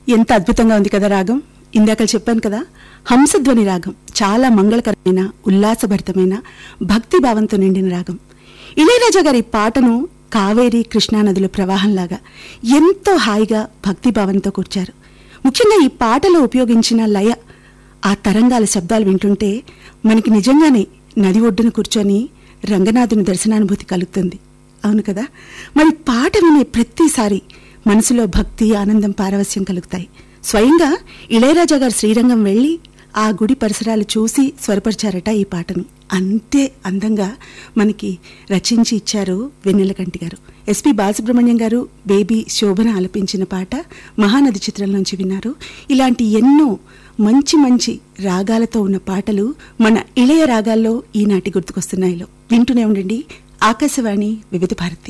ఎంత అద్భుతంగా ఉంది కదా రాగం ఇందాక చెప్పాను కదా హంసధ్వని రాగం చాలా మంగళకరమైన ఉల్లాసభరితమైన భక్తి భావంతో నిండిన రాగం ఇళయరాజా గారి పాటను కావేరి కృష్ణా నదుల ప్రవాహంలాగా ఎంతో హాయిగా భక్తి భావంతో కూర్చారు ముఖ్యంగా ఈ పాటలో ఉపయోగించిన లయ ఆ తరంగాల శబ్దాలు వింటుంటే మనకి నిజంగానే నది ఒడ్డున కూర్చొని రంగనాథుని దర్శనానుభూతి కలుగుతుంది అవును కదా మరి పాట వినే ప్రతిసారి మనసులో భక్తి ఆనందం పారవస్యం కలుగుతాయి స్వయంగా ఇళయరాజా గారు శ్రీరంగం వెళ్ళి ఆ గుడి పరిసరాలు చూసి స్వరపరిచారట ఈ పాటని అంతే అందంగా మనకి రచించి ఇచ్చారు వెన్నెలకంటి గారు ఎస్పి బాలసుబ్రహ్మణ్యం గారు బేబీ శోభన ఆలపించిన పాట మహానది చిత్రం నుంచి విన్నారు ఇలాంటి ఎన్నో మంచి మంచి రాగాలతో ఉన్న పాటలు మన ఇళయ రాగాల్లో ఈనాటి గుర్తుకొస్తున్నాయిలో వింటూనే ఉండండి ఆకాశవాణి వివిధ భారతి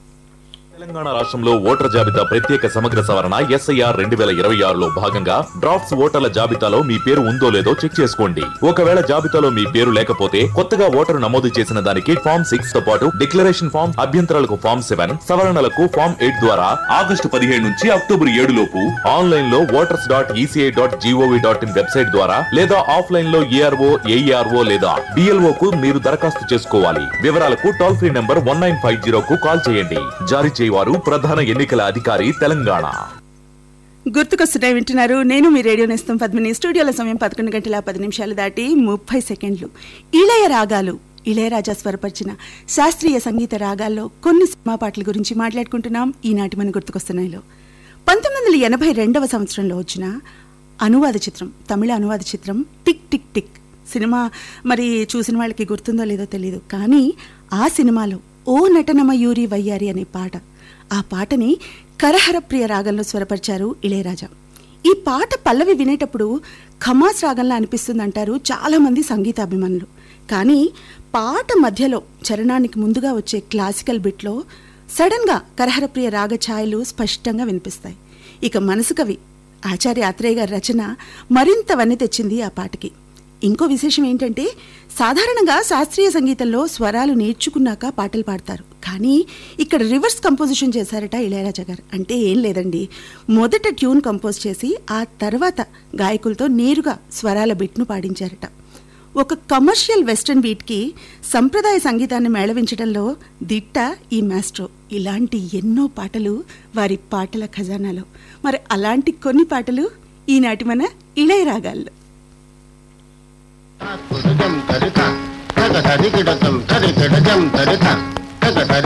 తెలంగాణ రాష్ట్రంలో ఓటర్ జాబితా ప్రత్యేక సమగ్ర సవరణ ఎస్ఐఆర్ రెండు వేల ఇరవై ఆరులో భాగంగా డ్రాఫ్ట్స్ ఓటర్ల జాబితాలో మీ పేరు ఉందో లేదో చెక్ చేసుకోండి ఒకవేళ జాబితాలో మీ పేరు లేకపోతే కొత్తగా ఓటరు నమోదు చేసిన దానికి ఫామ్ సిక్స్ తో పాటు డిక్లరేషన్ ఫామ్ అభ్యంతరాలకు ఫామ్ సెవెన్ సవరణలకు ఫామ్ ఎయిట్ ద్వారా ఆగస్టు పదిహేడు నుంచి అక్టోబర్ ఏడు లోపు ఆన్లైన్ లో voters dot ECI dot GOV dot in website ద్వారా లేదా ఆఫ్లైన్ లో ఏఆర్ఓ ఏఈఆర్ఓ లేదా డిఎల్ఓ కు మీరు దరఖాస్తు చేసుకోవాలి వివరాలకు toll free number one nine five zero కు కాల్ చేయండి జారీ చేయవారు ప్రధాన ఎన్నికల అధికారి తెలంగాణ గుర్తుకొస్తున్నాయి వింటున్నారు నేను మీ రేడియో నేస్తం పద్మిని స్టూడియోల సమయం పదకొండు గంటల పది నిమిషాలు దాటి ముప్పై సెకండ్లు ఇళయ రాగాలు ఇళయరాజా స్వరపరిచిన శాస్త్రీయ సంగీత రాగాల్లో కొన్ని సినిమా పాటల గురించి మాట్లాడుకుంటున్నాం ఈనాటి మన గుర్తుకొస్తున్నాయిలో పంతొమ్మిది వందల ఎనభై రెండవ సంవత్సరంలో వచ్చిన అనువాద చిత్రం తమిళ అనువాద చిత్రం టిక్ టిక్ టిక్ సినిమా మరి చూసిన వాళ్ళకి గుర్తుందో లేదో తెలియదు కానీ ఆ సినిమాలో ఓ నటనమయూరి వయ్యారి అనే పాట ఆ పాటని కరహరప్రియ రాగంలో స్వరపరిచారు ఇళయరాజా ఈ పాట పల్లవి వినేటప్పుడు ఖమాస్ రాగంలా అనిపిస్తుంది అంటారు చాలా మంది సంగీత అభిమానులు కానీ పాట మధ్యలో చరణానికి ముందుగా వచ్చే క్లాసికల్ బిట్లో సడన్గా కరహరప్రియ రాగ ఛాయలు స్పష్టంగా వినిపిస్తాయి ఇక మనసు కవి ఆచార్య ఆత్రేయ గారి రచన మరింత వన్నె తెచ్చింది ఆ పాటకి ఇంకో విశేషం ఏంటంటే సాధారణంగా శాస్త్రీయ సంగీతంలో స్వరాలు నేర్చుకున్నాక పాటలు పాడతారు కానీ ఇక్కడ రివర్స్ కంపోజిషన్ చేశారట ఇళయరాజా గారు అంటే ఏం లేదండి మొదట ట్యూన్ కంపోజ్ చేసి ఆ తర్వాత గాయకులతో నేరుగా స్వరాల బిట్ను పాడించారట ఒక కమర్షియల్ వెస్టర్న్ బీట్కి సంప్రదాయ సంగీతాన్ని మేళవించడంలో దిట్ట ఈ మాస్ట్రో ఇలాంటి ఎన్నో పాటలు వారి పాటల ఖజానాలో మరి అలాంటి కొన్ని పాటలు ఈనాటి మన ఇళయరాగాల్లో కుడజం తరుక తగ తరికిడతం తరికిడజం తరుక తగ తరి